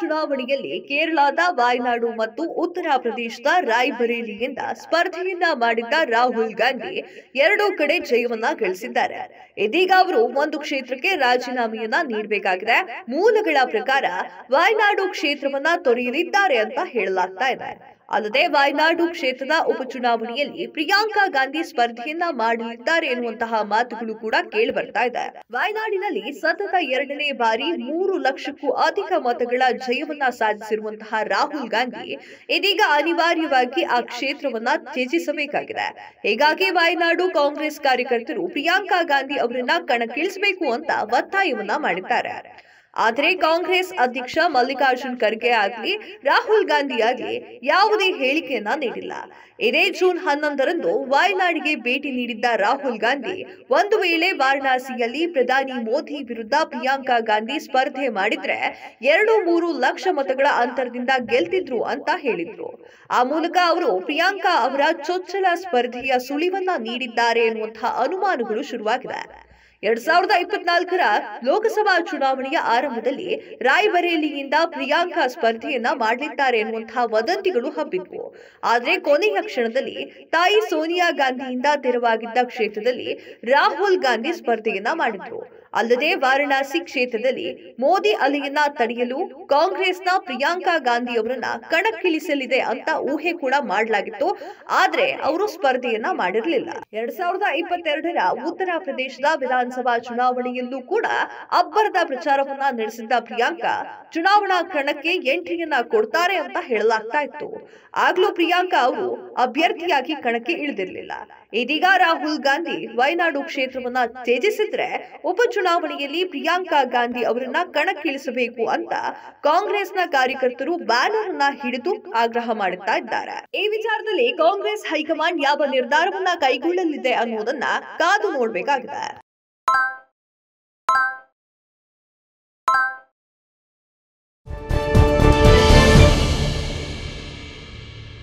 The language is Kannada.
ಚುನಾವಣೆಯಲ್ಲಿ ಕೇರಳದ ವಾಯ್ನಾಡು ಮತ್ತು ಉತ್ತರ ಪ್ರದೇಶದ ರಾಯ್ಬರೇಲಿಯಿಂದ ಸ್ಪರ್ಧೆಯನ್ನ ಮಾಡಿದ್ದ ರಾಹುಲ್ ಗಾಂಧಿ ಎರಡೂ ಕಡೆ ಜಯವನ್ನ ಗಳಿಸಿದ್ದಾರೆ ಇದೀಗ ಅವರು ಒಂದು ಕ್ಷೇತ್ರಕ್ಕೆ ರಾಜೀನಾಮೆಯನ್ನ ನೀಡಬೇಕಾಗಿದೆ ಮೂಲಗಳ ಪ್ರಕಾರ ವಾಯ್ನಾಡು ಕ್ಷೇತ್ರವನ್ನ ತೊರೆಯಲಿದ್ದಾರೆ ಅಂತ ಹೇಳಲಾಗ್ತಾ ಇದೆ ಅಲ್ಲದೆ ವಾಯ್ನಾಡು ಕ್ಷೇತ್ರದ ಉಪಚುನಾವಣೆಯಲ್ಲಿ ಪ್ರಿಯಾಂಕಾ ಗಾಂಧಿ ಸ್ಪರ್ಧೆಯನ್ನ ಮಾಡಲಿದ್ದಾರೆ ಎನ್ನುವಂತಹ ಮಾತುಗಳು ಕೂಡ ಕೇಳಿ ಬರ್ತಾ ಇದೆ ವಾಯ್ನಾಡಿನಲ್ಲಿ ಸತತ ಎರಡನೇ ಬಾರಿ ಮೂರು ಲಕ್ಷಕ್ಕೂ ಅಧಿಕ ಮತಗಳ ಜಯವನ್ನ ಸಾಧಿಸಿರುವಂತಹ ರಾಹುಲ್ ಗಾಂಧಿ ಇದೀಗ ಅನಿವಾರ್ಯವಾಗಿ ಆ ಕ್ಷೇತ್ರವನ್ನ ತ್ಯಜಿಸಬೇಕಾಗಿದೆ ಹೀಗಾಗಿ ವಾಯ್ನಾಡು ಕಾಂಗ್ರೆಸ್ ಕಾರ್ಯಕರ್ತರು ಪ್ರಿಯಾಂಕಾ ಗಾಂಧಿ ಅವರನ್ನ ಕಣಕ್ಕಿಳಿಸಬೇಕು ಅಂತ ಒತ್ತಾಯವನ್ನ ಮಾಡಿದ್ದಾರೆ ಆದರೆ ಕಾಂಗ್ರೆಸ್ ಅಧ್ಯಕ್ಷ ಮಲ್ಲಿಕಾರ್ಜುನ್ ಖರ್ಗೆ ಆಗಲಿ ರಾಹುಲ್ ಗಾಂಧಿ ಆಗಲಿ ಯಾವುದೇ ಹೇಳಿಕೆಯನ್ನ ನೀಡಿಲ್ಲ ಇದೇ ಜೂನ್ ಹನ್ನೊಂದರಂದು ವಾಯ್ನಾಡಿಗೆ ಭೇಟಿ ನೀಡಿದ್ದ ರಾಹುಲ್ ಗಾಂಧಿ ಒಂದು ವೇಳೆ ವಾರಣಾಸಿಯಲ್ಲಿ ಪ್ರಧಾನಿ ಮೋದಿ ವಿರುದ್ಧ ಪ್ರಿಯಾಂಕಾ ಗಾಂಧಿ ಸ್ಪರ್ಧೆ ಮಾಡಿದ್ರೆ ಎರಡು ಮೂರು ಲಕ್ಷ ಮತಗಳ ಅಂತರದಿಂದ ಗೆಲ್ತಿದ್ರು ಅಂತ ಹೇಳಿದ್ರು ಆ ಮೂಲಕ ಅವರು ಪ್ರಿಯಾಂಕಾ ಅವರ ಚೊಚ್ಚಲ ಸ್ಪರ್ಧೆಯ ಸುಳಿವನ್ನ ನೀಡಿದ್ದಾರೆ ಎನ್ನುವಂತಹ ಅನುಮಾನಗಳು ಶುರುವಾಗಿದೆ ಎರಡ್ ಸಾವಿರದ ಇಪ್ಪತ್ನಾಲ್ಕರ ಲೋಕಸಭಾ ಚುನಾವಣೆಯ ಆರಂಭದಲ್ಲಿ ರಾಯ್ಬರೇಲಿಯಿಂದ ಪ್ರಿಯಾಂಕಾ ಸ್ಪರ್ಧೆಯನ್ನ ಮಾಡಲಿದ್ದಾರೆ ಎನ್ನುವಂತಹ ವದಂತಿಗಳು ಹಬ್ಬಿದ್ವು ಆದ್ರೆ ಕೊನೆಯ ಕ್ಷಣದಲ್ಲಿ ತಾಯಿ ಸೋನಿಯಾ ಗಾಂಧಿಯಿಂದ ತೆರವಾಗಿದ್ದ ಕ್ಷೇತ್ರದಲ್ಲಿ ರಾಹುಲ್ ಗಾಂಧಿ ಸ್ಪರ್ಧೆಯನ್ನ ಮಾಡಿದ್ರು ಅಲ್ಲದೆ ವಾರಣಾಸಿ ಕ್ಷೇತ್ರದಲ್ಲಿ ಮೋದಿ ಅಲೆಯನ್ನ ತಡೆಯಲು ಕಾಂಗ್ರೆಸ್ನ ಪ್ರಿಯಾಂಕಾ ಗಾಂಧಿ ಅವರನ್ನ ಕಣಕ್ಕಿಳಿಸಲಿದೆ ಅಂತ ಊಹೆ ಕೂಡ ಮಾಡಲಾಗಿತ್ತು ಆದ್ರೆ ಅವರು ಸ್ಪರ್ಧೆಯನ್ನ ಮಾಡಿರಲಿಲ್ಲ ಎರಡ್ ಸಾವಿರದ ಇಪ್ಪತ್ತೆರಡರ ಉತ್ತರ ಪ್ರದೇಶದ ವಿಧಾನಸಭಾ ಚುನಾವಣೆಯಲ್ಲೂ ಕೂಡ ಅಬ್ಬರದ ಪ್ರಚಾರವನ್ನ ನಡೆಸಿದ್ದ ಪ್ರಿಯಾಂಕಾ ಚುನಾವಣಾ ಕಣಕ್ಕೆ ಎಂಟ್ರಿಯನ್ನ ಕೊಡ್ತಾರೆ ಅಂತ ಹೇಳಲಾಗ್ತಾ ಇತ್ತು ಆಗ್ಲೂ ಪ್ರಿಯಾಂಕಾ ಅವರು ಅಭ್ಯರ್ಥಿಯಾಗಿ ಕಣಕ್ಕೆ ಇಳಿದಿರಲಿಲ್ಲ ಇದೀಗ ರಾಹುಲ್ ಗಾಂಧಿ ವಯನಾಡು ಕ್ಷೇತ್ರವನ್ನ ತ್ಯಜಿಸಿದ್ರೆ ಉಪಚುನಾವಣೆಯಲ್ಲಿ ಪ್ರಿಯಾಂಕಾ ಗಾಂಧಿ ಅವರನ್ನ ಕಣಕ್ಕಿಳಿಸಬೇಕು ಅಂತ ಕಾಂಗ್ರೆಸ್ನ ಕಾರ್ಯಕರ್ತರು ಬ್ಯಾನರ್ ಅನ್ನ ಹಿಡಿದು ಆಗ್ರಹ ಮಾಡುತ್ತಾ ಇದ್ದಾರೆ ಈ ವಿಚಾರದಲ್ಲಿ ಕಾಂಗ್ರೆಸ್ ಹೈಕಮಾಂಡ್ ಯಾವ ನಿರ್ಧಾರವನ್ನ ಕೈಗೊಳ್ಳಲಿದೆ ಅನ್ನೋದನ್ನ ಕಾದು ನೋಡಬೇಕಾಗಿದೆ